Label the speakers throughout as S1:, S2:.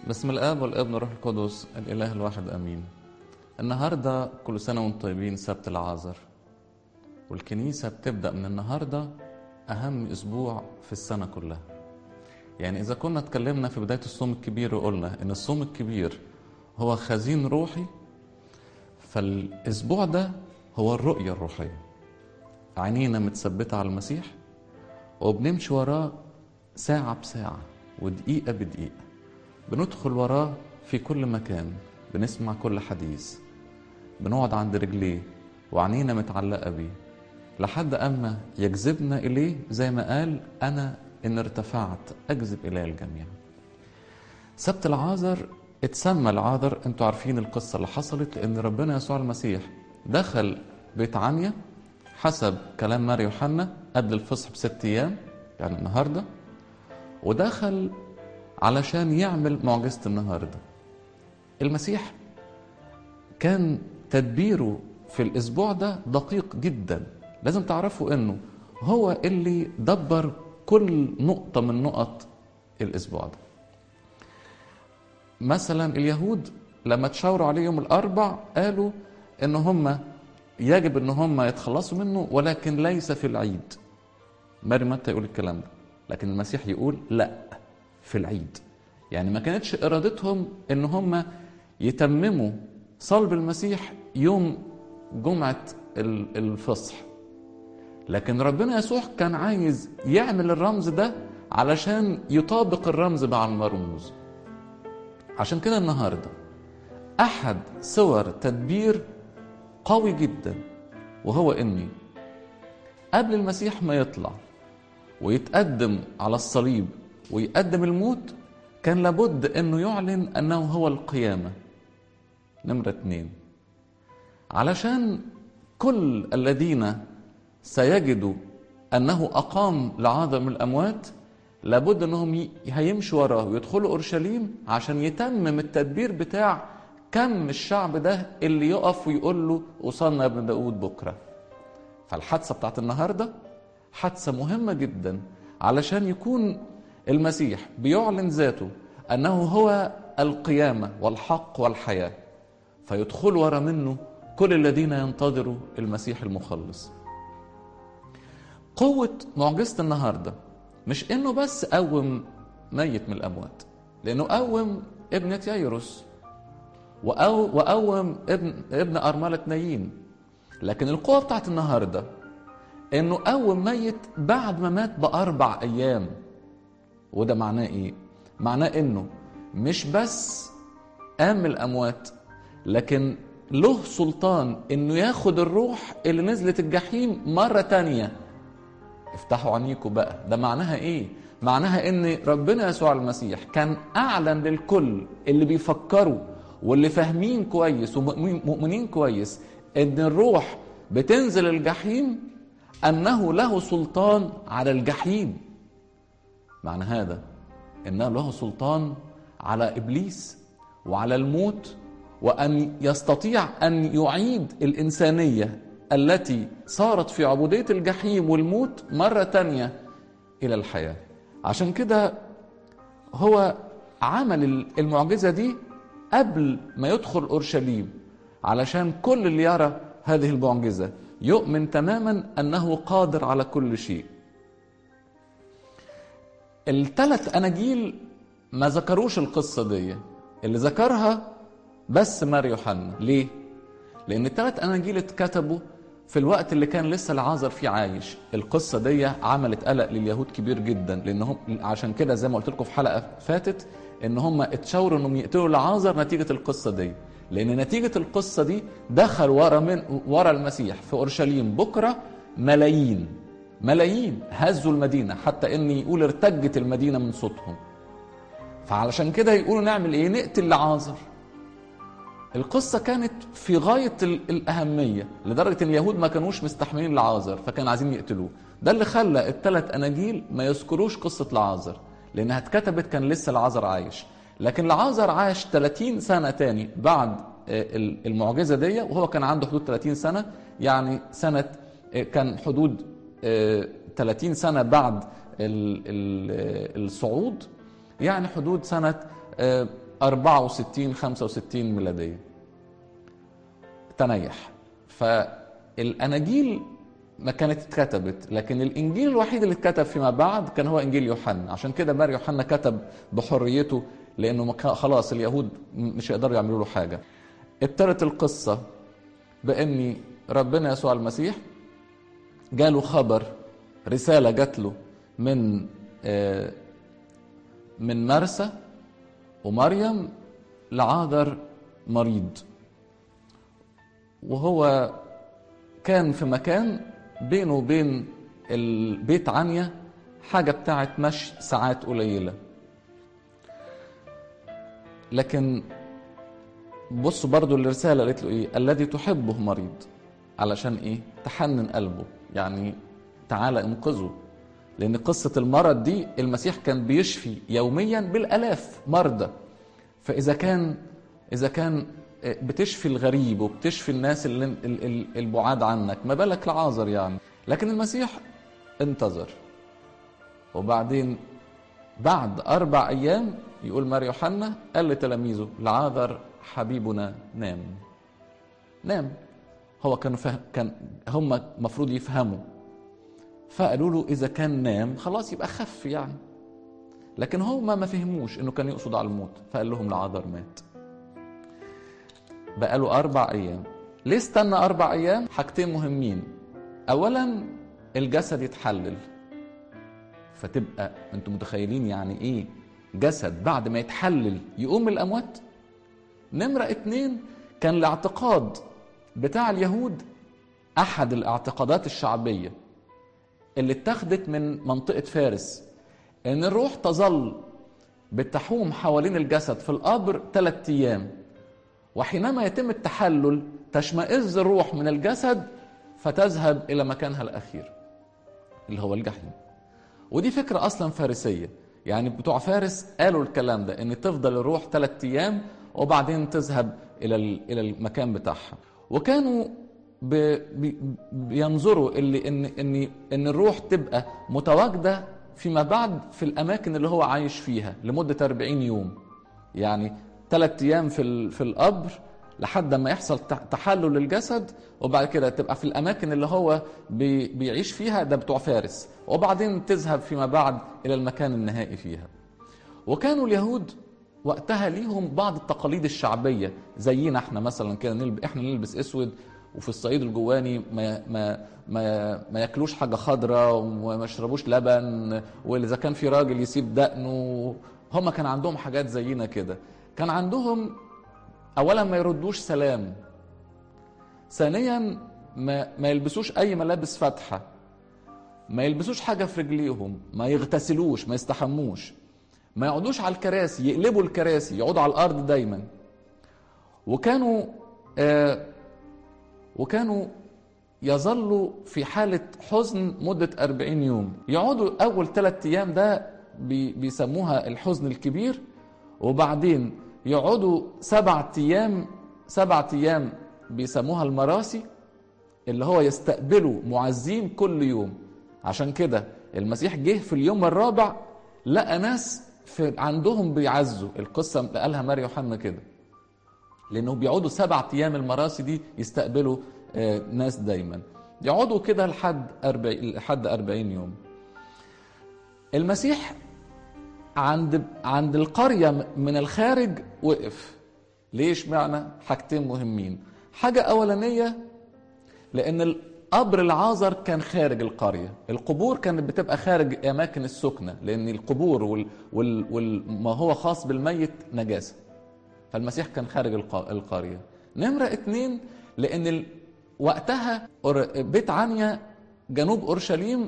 S1: بسم الاب والابن والروح القدس الاله الواحد امين النهارده كل سنه وانتم طيبين سبت العازر والكنيسه بتبدا من النهارده اهم اسبوع في السنه كلها يعني اذا كنا اتكلمنا في بدايه الصوم الكبير وقلنا ان الصوم الكبير هو خزين روحي فالاسبوع ده هو الرؤيه الروحيه عينينا متثبته على المسيح وبنمشي وراه ساعه بساعه ودقيقه بدقيقه بندخل وراه في كل مكان بنسمع كل حديث بنقعد عند رجليه وعينينا متعلقة بيه لحد أما يجذبنا إليه زي ما قال أنا إن ارتفعت أجذب إلي الجميع سبت العازر اتسمى العازر انتوا عارفين القصة اللي حصلت لأن ربنا يسوع المسيح دخل بيت عنيا حسب كلام ماري يوحنا قبل الفصح بست أيام يعني النهارده ودخل علشان يعمل معجزة النهاردة المسيح كان تدبيره في الأسبوع ده دقيق جدا لازم تعرفوا أنه هو اللي دبر كل نقطة من نقط الأسبوع ده مثلا اليهود لما تشاوروا عليه يوم الأربع قالوا أن هم يجب أن هم يتخلصوا منه ولكن ليس في العيد ماري متى يقول الكلام ده لكن المسيح يقول لا في العيد يعني ما كانتش ارادتهم ان هم يتمموا صلب المسيح يوم جمعه الفصح لكن ربنا يسوع كان عايز يعمل الرمز ده علشان يطابق الرمز مع المرموز عشان كده النهارده احد صور تدبير قوي جدا وهو اني قبل المسيح ما يطلع ويتقدم على الصليب ويقدم الموت كان لابد انه يعلن انه هو القيامه نمره اتنين علشان كل الذين سيجدوا انه اقام لعظم الاموات لابد انهم هيمشوا وراه ويدخلوا اورشليم عشان يتمم التدبير بتاع كم الشعب ده اللي يقف ويقول له وصلنا يا ابن داود بكره فالحادثه بتاعت النهارده حادثه مهمه جدا علشان يكون المسيح بيعلن ذاته انه هو القيامه والحق والحياه فيدخل ورا منه كل الذين ينتظروا المسيح المخلص قوه معجزه النهارده مش انه بس قوم ميت من الاموات لانه قوم ابنة يايروس وأو وقوم ابن ابن ارمله نايين لكن القوه بتاعت النهارده انه قوم ميت بعد ما مات باربع ايام وده معناه ايه معناه انه مش بس قام من الاموات لكن له سلطان انه ياخد الروح اللي نزلت الجحيم مرة تانية افتحوا عينيكم بقى ده معناها ايه معناها ان ربنا يسوع المسيح كان اعلن للكل اللي بيفكروا واللي فاهمين كويس ومؤمنين كويس ان الروح بتنزل الجحيم انه له سلطان على الجحيم معنى هذا انه له سلطان على ابليس وعلى الموت وان يستطيع ان يعيد الانسانيه التي صارت في عبوديه الجحيم والموت مره تانيه الى الحياه عشان كده هو عمل المعجزه دي قبل ما يدخل اورشليم علشان كل اللي يرى هذه المعجزه يؤمن تماما انه قادر على كل شيء الثلاث اناجيل ما ذكروش القصه دي اللي ذكرها بس مار يوحنا ليه لان الثلاث اناجيل اتكتبوا في الوقت اللي كان لسه العازر فيه عايش القصه دي عملت قلق لليهود كبير جدا لانهم عشان كده زي ما قلت لكم في حلقه فاتت ان هم اتشاوروا انهم يقتلوا العازر نتيجه القصه دي لان نتيجه القصه دي دخل ورا من ورا المسيح في اورشليم بكره ملايين ملايين هزوا المدينة حتى ان يقول ارتجت المدينة من صوتهم فعلشان كده يقولوا نعمل ايه نقتل لعازر القصة كانت في غاية الأهمية لدرجة إن اليهود ما كانوش مستحملين لعازر فكانوا عايزين يقتلوه ده اللي خلى الثلاث أناجيل ما يذكروش قصة لعازر لأنها اتكتبت كان لسه لعازر عايش لكن لعازر عاش 30 سنة تاني بعد المعجزة دي وهو كان عنده حدود 30 سنة يعني سنة كان حدود 30 سنة بعد الصعود يعني حدود سنة 64 65 ميلادية تنيح فالأناجيل ما كانت اتكتبت لكن الانجيل الوحيد اللي اتكتب فيما بعد كان هو انجيل يوحنا عشان كده مار يوحنا كتب بحريته لانه خلاص اليهود مش يقدروا يعملوا له حاجه ابتدت القصه بان ربنا يسوع المسيح جاله خبر رساله جات له من من مرسى ومريم لعاذر مريض وهو كان في مكان بينه وبين البيت عنيا حاجة بتاعت مشي ساعات قليلة لكن بصوا برضو الرسالة قالت له ايه الذي تحبه مريض علشان ايه تحنن قلبه يعني تعالى انقذه لان قصة المرض دي المسيح كان بيشفي يوميا بالالاف مرضى فاذا كان اذا كان بتشفي الغريب وبتشفي الناس اللي البعاد عنك ما بالك لعازر يعني لكن المسيح انتظر وبعدين بعد أربع أيام يقول مار يوحنا قال لتلاميذه لعاذر حبيبنا نام نام هو كانوا فهم كان هم المفروض يفهموا فقالوا له إذا كان نام خلاص يبقى خف يعني لكن هم ما فهموش إنه كان يقصد على الموت فقال لهم لعاذر مات بقاله أربع أيام ليه استنى أربع أيام؟ حاجتين مهمين أولا الجسد يتحلل فتبقى أنتم متخيلين يعني إيه جسد بعد ما يتحلل يقوم من الأموات نمرة اتنين كان الاعتقاد بتاع اليهود أحد الاعتقادات الشعبية اللي اتخذت من منطقة فارس إن الروح تظل بتحوم حوالين الجسد في القبر ثلاثة أيام وحينما يتم التحلل تشمئز الروح من الجسد فتذهب الى مكانها الاخير اللي هو الجحيم ودي فكره اصلا فارسيه يعني بتوع فارس قالوا الكلام ده ان تفضل الروح ثلاثة ايام وبعدين تذهب الى الى المكان بتاعها وكانوا بي بينظروا اللي ان ان ان الروح تبقى متواجده فيما بعد في الاماكن اللي هو عايش فيها لمده 40 يوم يعني ثلاث ايام في في القبر لحد ما يحصل تحلل للجسد وبعد كده تبقى في الاماكن اللي هو بي بيعيش فيها ده بتوع فارس وبعدين تذهب فيما بعد الى المكان النهائي فيها وكانوا اليهود وقتها ليهم بعض التقاليد الشعبيه زينا احنا مثلا كده نلب... احنا نلبس اسود وفي الصعيد الجواني ما ما ما ما ياكلوش حاجه خضراء وما يشربوش لبن واذا كان في راجل يسيب دقنه هم كان عندهم حاجات زينا كده كان عندهم اولا ما يردوش سلام ثانيا ما, ما يلبسوش اي ملابس فاتحه ما يلبسوش حاجه في رجليهم ما يغتسلوش ما يستحموش ما يقعدوش على الكراسي يقلبوا الكراسي يقعدوا على الارض دايما وكانوا آه وكانوا يظلوا في حالة حزن مدة أربعين يوم يقعدوا أول ثلاثة أيام ده بيسموها الحزن الكبير وبعدين يقعدوا سبعة أيام سبعة أيام بيسموها المراسي اللي هو يستقبلوا معزين كل يوم عشان كده المسيح جه في اليوم الرابع لقى ناس في عندهم بيعزوا القصة قالها ماري يوحنا كده لأنه بيقعدوا سبعة أيام المراسي دي يستقبلوا ناس دايما يقعدوا كده لحد أربعين لحد أربعين يوم المسيح عند عند القرية من الخارج وقف ليش معنى حاجتين مهمين حاجة أولانية لأن القبر العازر كان خارج القرية القبور كانت بتبقى خارج أماكن السكنة لأن القبور وال وال وما هو خاص بالميت نجاسة فالمسيح كان خارج القرية نمرة اتنين لأن وقتها بيت عنيا جنوب أورشليم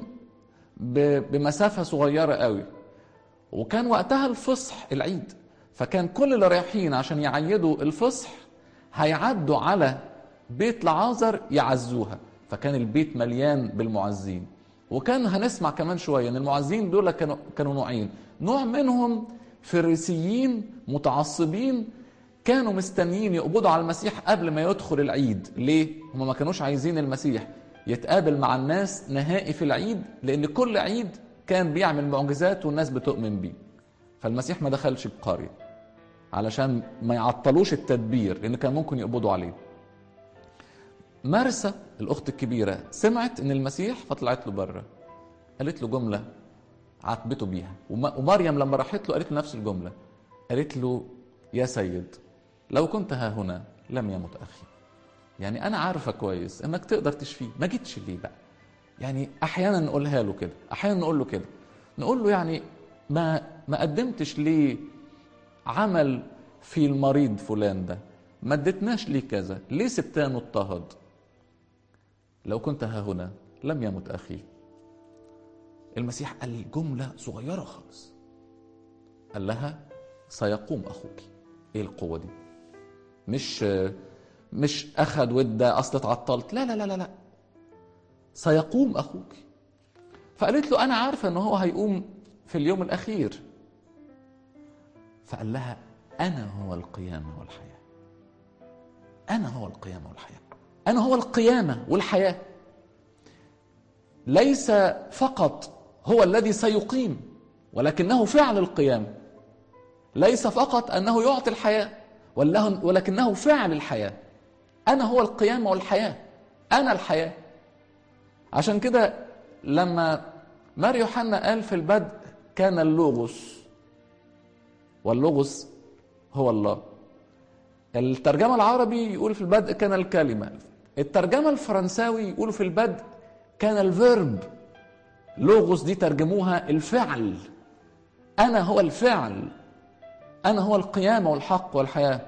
S1: بمسافة صغيرة قوي وكان وقتها الفصح العيد فكان كل اللي رايحين عشان يعيدوا الفصح هيعدوا على بيت لعازر يعزوها فكان البيت مليان بالمعزين وكان هنسمع كمان شويه ان المعزين دول كانوا كانوا نوعين نوع منهم فريسيين متعصبين كانوا مستنيين يقبضوا على المسيح قبل ما يدخل العيد ليه هم ما كانوش عايزين المسيح يتقابل مع الناس نهائي في العيد لان كل عيد كان بيعمل معجزات والناس بتؤمن بيه فالمسيح ما دخلش القريه علشان ما يعطلوش التدبير لان كان ممكن يقبضوا عليه مرسى الاخت الكبيره سمعت ان المسيح فطلعت له بره قالت له جمله عاتبته بيها ومريم لما راحت له قالت له نفس الجمله قالت له يا سيد لو كنت ها هنا لم يمت اخي يعني انا عارفه كويس انك تقدر تشفيه ما جيتش ليه بقى يعني احيانا نقولها له كده احيانا نقول له كده نقول له يعني ما ما قدمتش ليه عمل في المريض فلان ده ما اديتناش ليه كذا ليه سبتانه اضطهد لو كنت ها هنا لم يمت اخي المسيح قال جمله صغيره خالص قال لها سيقوم اخوك ايه القوه دي مش مش اخذ وده اصل اتعطلت لا لا لا لا لا سيقوم اخوك فقالت له انا عارفه ان هو هيقوم في اليوم الاخير فقال لها انا هو القيامه والحياه انا هو القيامه والحياه انا هو القيامه والحياه ليس فقط هو الذي سيقيم ولكنه فعل القيامه ليس فقط انه يعطي الحياه ولكنه فعل الحياه انا هو القيامه والحياه انا الحياه عشان كده لما مار يوحنا قال في البدء كان اللوغوس واللوغوس هو الله الترجمة العربي يقول في البدء كان الكلمة الترجمة الفرنساوي يقول في البدء كان الفيرب لوغوس دي ترجموها الفعل أنا هو الفعل أنا هو القيامة والحق والحياة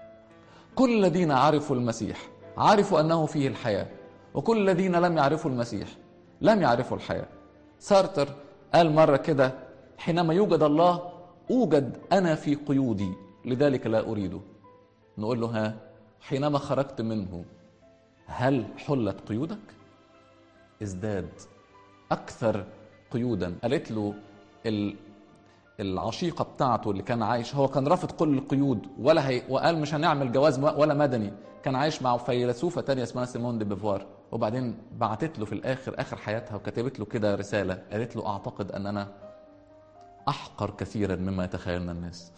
S1: كل الذين عرفوا المسيح عرفوا أنه فيه الحياة وكل الذين لم يعرفوا المسيح لم يعرفوا الحياة سارتر قال مرة كده حينما يوجد الله أوجد أنا في قيودي لذلك لا أريده نقول له ها حينما خرجت منه هل حلت قيودك ازداد أكثر قيودا قالت له العشيقة بتاعته اللي كان عايش هو كان رافض كل القيود ولا هي وقال مش هنعمل جواز ولا مدني كان عايش مع فيلسوفة تانية اسمها سيمون دي بيفوار وبعدين بعتت له في الآخر آخر حياتها وكتبت له كده رسالة قالت له أعتقد أن أنا أحقر كثيرا مما يتخيلنا الناس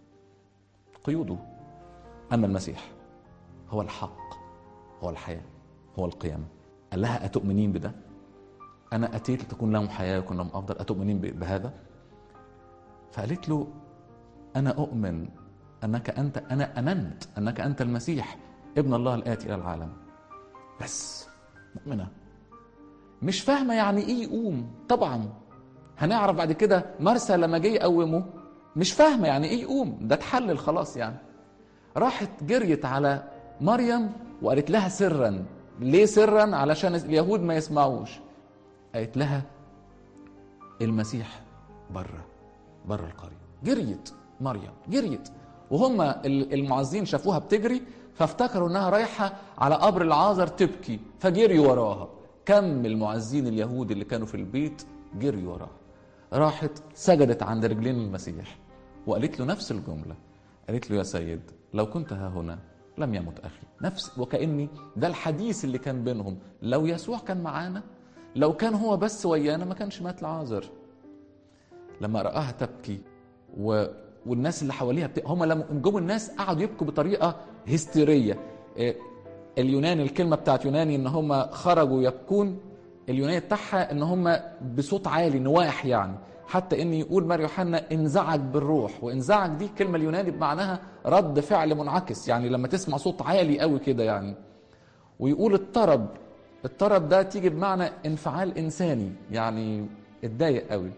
S1: قيوده أما المسيح هو الحق هو الحياة هو القيامة قال لها أتؤمنين بده أنا أتيت لتكون لهم حياة ويكون لهم أفضل أتؤمنين بهذا فقالت له أنا أؤمن أنك أنت أنا أمنت أنك أنت المسيح ابن الله الآتي إلى العالم بس مؤمنة مش فاهمة يعني إيه يقوم طبعا هنعرف بعد كده مرسى لما جه يقومه مش فاهمة يعني إيه يقوم ده اتحلل خلاص يعني راحت جريت على مريم وقالت لها سرا ليه سرا علشان اليهود ما يسمعوش قالت لها المسيح بره بره القرية جريت مريم جريت وهم المعزين شافوها بتجري فافتكروا انها رايحه على قبر العازر تبكي فجريوا وراها كم المعزين اليهود اللي كانوا في البيت جريوا وراها راحت سجدت عند رجلين المسيح وقالت له نفس الجمله قالت له يا سيد لو كنت ها هنا لم يمت اخي نفس وكاني ده الحديث اللي كان بينهم لو يسوع كان معانا لو كان هو بس ويانا ما كانش مات العازر لما رآها تبكي و... والناس اللي حواليها بت... هم لما جم الناس قعدوا يبكوا بطريقه هستيريه إيه، اليوناني الكلمه بتاعت يوناني ان هم خرجوا يبكون اليوناني بتاعها ان هم بصوت عالي نواح يعني حتى ان يقول مار يوحنا انزعج بالروح وانزعج دي الكلمه اليوناني بمعناها رد فعل منعكس يعني لما تسمع صوت عالي قوي كده يعني ويقول اضطرب الطرب ده تيجي بمعنى انفعال انساني يعني اتضايق قوي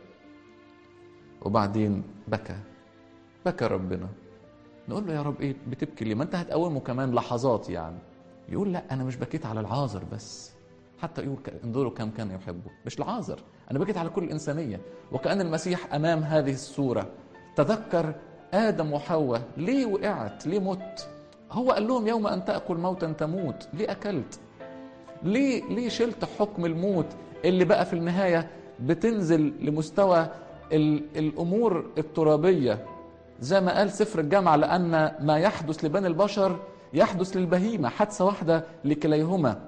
S1: وبعدين بكى بكى ربنا نقول له يا رب ايه بتبكي ليه ما انت هتقومه كمان لحظات يعني يقول لا انا مش بكيت على العازر بس حتى يقول انظروا كم كان يحبه مش العازر انا بكيت على كل الانسانيه وكان المسيح امام هذه الصوره تذكر ادم وحواء ليه وقعت ليه مت هو قال لهم يوم ان تاكل موتا تموت ليه اكلت ليه ليه شلت حكم الموت اللي بقى في النهايه بتنزل لمستوى الامور الترابيه زي ما قال سفر الجامعه لان ما يحدث لبني البشر يحدث للبهيمه حادثه واحده لكليهما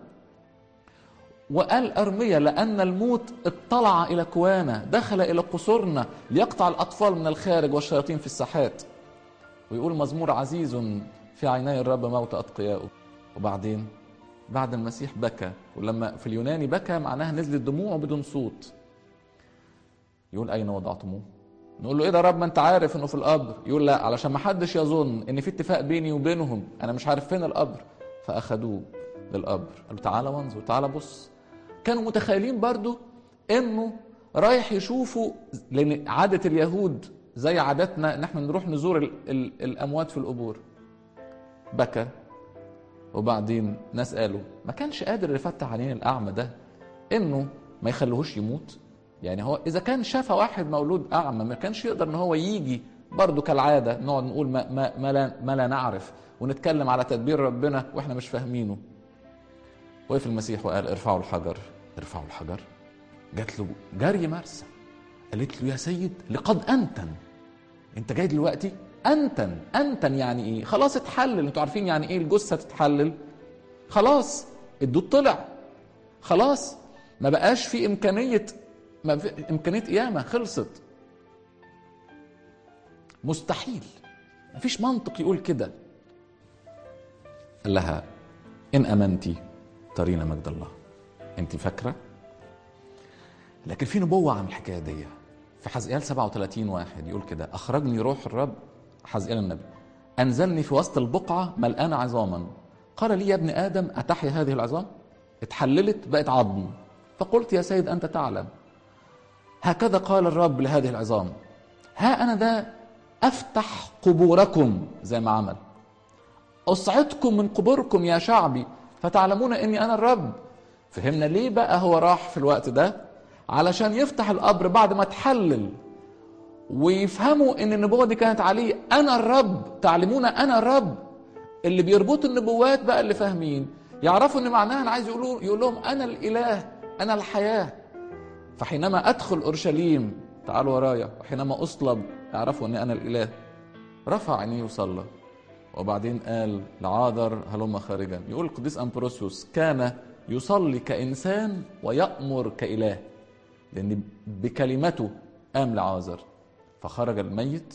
S1: وقال أرمية لأن الموت اطلع إلى كوانا دخل إلى قصورنا ليقطع الأطفال من الخارج والشياطين في الساحات ويقول مزمور عزيز في عيني الرب موت أتقيائه وبعدين بعد المسيح بكى ولما في اليوناني بكى معناها نزلت دموعه بدون صوت يقول أين وضعتموه نقول له ايه ده يا رب ما انت عارف انه في القبر يقول لا علشان ما حدش يظن ان في اتفاق بيني وبينهم انا مش عارف فين القبر فاخدوه للقبر قالوا تعالى وانظر تعالى بص كانوا متخيلين برضو انه رايح يشوفوا لان عاده اليهود زي عاداتنا ان احنا نروح نزور ال ال الاموات في القبور بكى وبعدين ناس قالوا ما كانش قادر يفتح عينين الاعمى ده انه ما يخليهوش يموت يعني هو اذا كان شاف واحد مولود اعمى ما كانش يقدر ان هو يجي برضه كالعاده نقعد نقول ما, ما, ما, لا, ما لا نعرف ونتكلم على تدبير ربنا واحنا مش فاهمينه وقف المسيح وقال ارفعوا الحجر ارفعوا الحجر جات له جري مرسى قالت له يا سيد لقد انتن انت جاي دلوقتي انتن انتن يعني ايه خلاص اتحلل انتوا عارفين يعني ايه الجثه تتحلل خلاص الدود طلع خلاص ما بقاش في امكانيه ما في امكانيه قيامه خلصت مستحيل ما فيش منطق يقول كده قال لها ان امنتي ترين مجد الله انت فاكره لكن في نبوه عن الحكايه دي في حزقيال 37 واحد يقول كده اخرجني روح الرب حزقيال النبي انزلني في وسط البقعه ملقانه عظاما قال لي يا ابن ادم اتحيا هذه العظام اتحللت بقت عظم فقلت يا سيد انت تعلم هكذا قال الرب لهذه العظام ها انا ذا افتح قبوركم زي ما عمل اصعدكم من قبوركم يا شعبي فتعلمون اني انا الرب فهمنا ليه بقى هو راح في الوقت ده علشان يفتح القبر بعد ما تحلل ويفهموا ان النبوه دي كانت عليه انا الرب تعلمون انا الرب اللي بيربطوا النبوات بقى اللي فاهمين يعرفوا ان معناها انا عايز يقولوا يقول لهم انا الاله انا الحياه فحينما ادخل اورشليم تعالوا ورايا وحينما اصلب يعرفوا اني انا الاله رفع عينيه وصلى وبعدين قال لعاذر هلم خارجا يقول القديس امبروسيوس كان يصلي كانسان ويامر كاله لان بكلمته قام لعازر فخرج الميت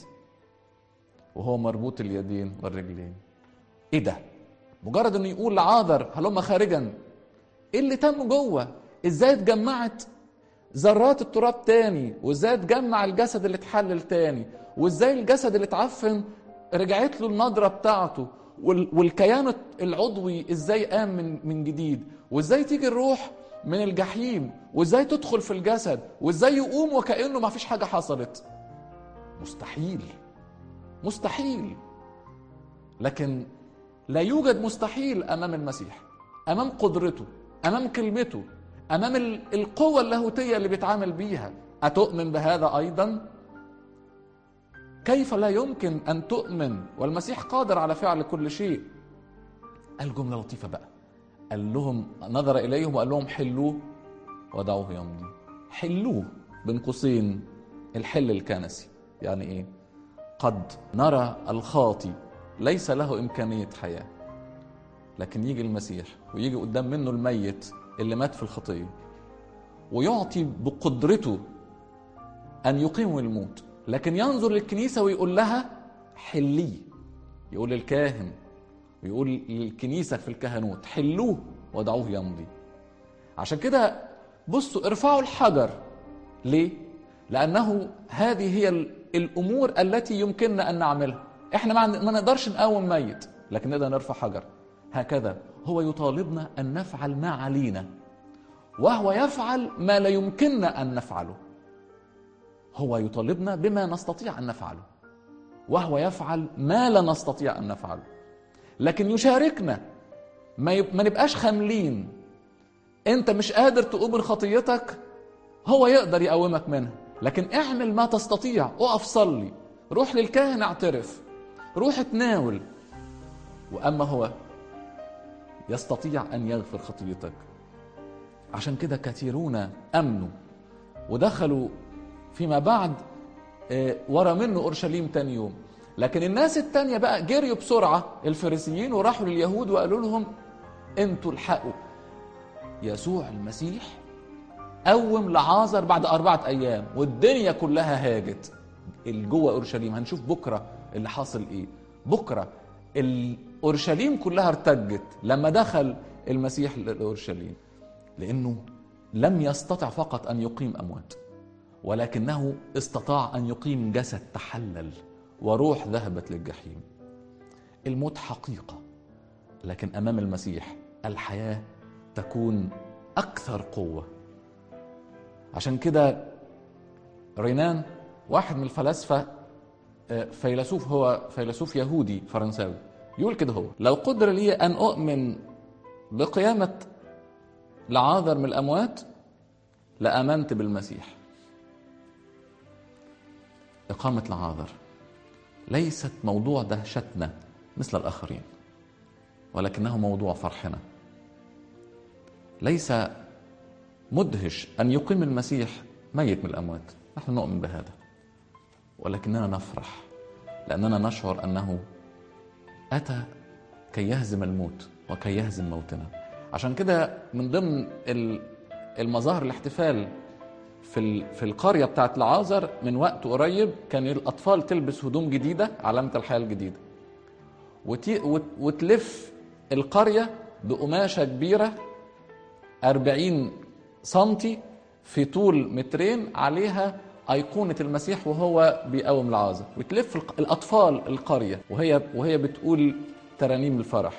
S1: وهو مربوط اليدين والرجلين ايه ده مجرد انه يقول لعاذر هلم خارجا ايه اللي تم جوه ازاي اتجمعت ذرات التراب تاني وازاي اتجمع الجسد اللي اتحلل تاني وازاي الجسد اللي اتعفن رجعت له النضرة بتاعته والكيان العضوي ازاي قام من من جديد وازاي تيجي الروح من الجحيم وازاي تدخل في الجسد وازاي يقوم وكانه ما فيش حاجه حصلت مستحيل مستحيل لكن لا يوجد مستحيل امام المسيح امام قدرته امام كلمته امام القوه اللاهوتيه اللي بيتعامل بيها اتؤمن بهذا ايضا كيف لا يمكن ان تؤمن والمسيح قادر على فعل كل شيء قال جمله لطيفه بقى قال لهم نظر اليهم وقال لهم حلوه ودعوه يمضي حلوه بين قوسين الحل الكنسي يعني ايه قد نرى الخاطي ليس له امكانيه حياه لكن يجي المسيح ويجي قدام منه الميت اللي مات في الخطيه ويعطي بقدرته ان يقيم الموت لكن ينظر للكنيسه ويقول لها حليه يقول للكاهن ويقول للكنيسه في الكهنوت حلوه ودعوه يمضي عشان كده بصوا ارفعوا الحجر ليه لانه هذه هي الامور التي يمكننا ان نعملها احنا ما نقدرش نقاوم ميت لكن نقدر نرفع حجر هكذا هو يطالبنا ان نفعل ما علينا وهو يفعل ما لا يمكننا ان نفعله هو يطالبنا بما نستطيع ان نفعله وهو يفعل ما لا نستطيع ان نفعله لكن يشاركنا ما, يب... ما نبقاش خاملين انت مش قادر تقوم من خطيتك هو يقدر يقومك منها لكن اعمل ما تستطيع اقف صلي روح للكاهن اعترف روح تناول واما هو يستطيع ان يغفر خطيتك عشان كده كثيرون امنوا ودخلوا فيما بعد ورا منه اورشليم تاني يوم لكن الناس التانية بقى جريوا بسرعة الفريسيين وراحوا لليهود وقالوا لهم انتوا الحقوا يسوع المسيح قوم لعازر بعد أربعة أيام والدنيا كلها هاجت جوه أورشليم هنشوف بكرة اللي حاصل إيه بكرة اورشليم كلها ارتجت لما دخل المسيح لاورشليم لانه لم يستطع فقط ان يقيم اموات ولكنه استطاع ان يقيم جسد تحلل وروح ذهبت للجحيم الموت حقيقه لكن امام المسيح الحياه تكون اكثر قوه عشان كده رينان واحد من الفلاسفه آه، فيلسوف هو فيلسوف يهودي فرنساوي يقول كده هو لو قدر لي ان اؤمن بقيامه لعاذر من الاموات لامنت بالمسيح اقامه لعاذر ليست موضوع دهشتنا مثل الاخرين ولكنه موضوع فرحنا ليس مدهش ان يقيم المسيح ميت من الاموات نحن نؤمن بهذا ولكننا نفرح لاننا نشعر انه اتى كي يهزم الموت وكي يهزم موتنا عشان كده من ضمن المظاهر الاحتفال في في القريه بتاعت العازر من وقت قريب كان الاطفال تلبس هدوم جديده علامه الحياه الجديده وتلف القريه بقماشه كبيره 40 سنتي في طول مترين عليها أيقونة المسيح وهو بيقوم العازة وتلف الأطفال القرية وهي وهي بتقول ترانيم الفرح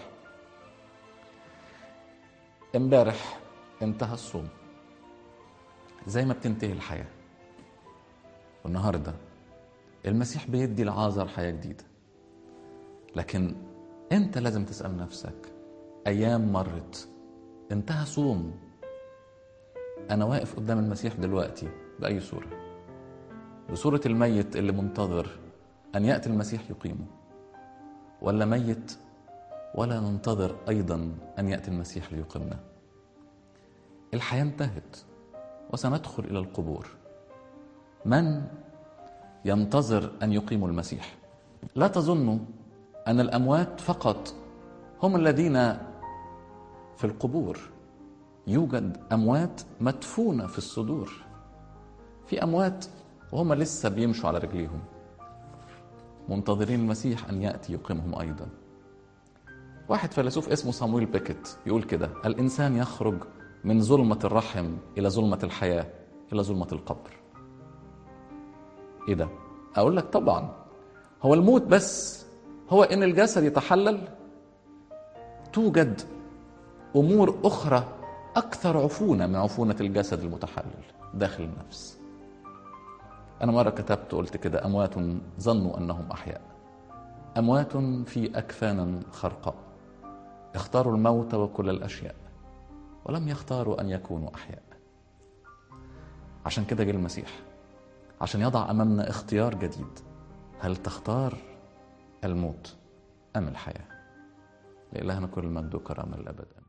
S1: امبارح انتهى الصوم زي ما بتنتهي الحياة والنهاردة المسيح بيدي العازر حياة جديدة لكن انت لازم تسأل نفسك أيام مرت انتهى صوم أنا واقف قدام المسيح دلوقتي بأي صورة بصورة الميت اللي منتظر أن يأتي المسيح يقيمه ولا ميت ولا ننتظر أيضا أن يأتي المسيح ليقيمنا الحياة انتهت وسندخل إلى القبور من ينتظر أن يقيموا المسيح لا تظنوا أن الأموات فقط هم الذين في القبور يوجد اموات مدفونه في الصدور في اموات وهم لسه بيمشوا على رجليهم منتظرين المسيح ان ياتي يقيمهم ايضا واحد فيلسوف اسمه صامويل بيكت يقول كده الانسان يخرج من ظلمه الرحم الى ظلمه الحياه الى ظلمه القبر ايه ده اقول لك طبعا هو الموت بس هو ان الجسد يتحلل توجد امور اخرى أكثر عفونة من عفونة الجسد المتحلل داخل النفس أنا مرة كتبت قلت كده أموات ظنوا أنهم أحياء أموات في أكفان خرقاء اختاروا الموت وكل الأشياء ولم يختاروا أن يكونوا أحياء عشان كده جه المسيح عشان يضع أمامنا اختيار جديد هل تختار الموت أم الحياة لإلهنا كل المجد وكرامة الأبد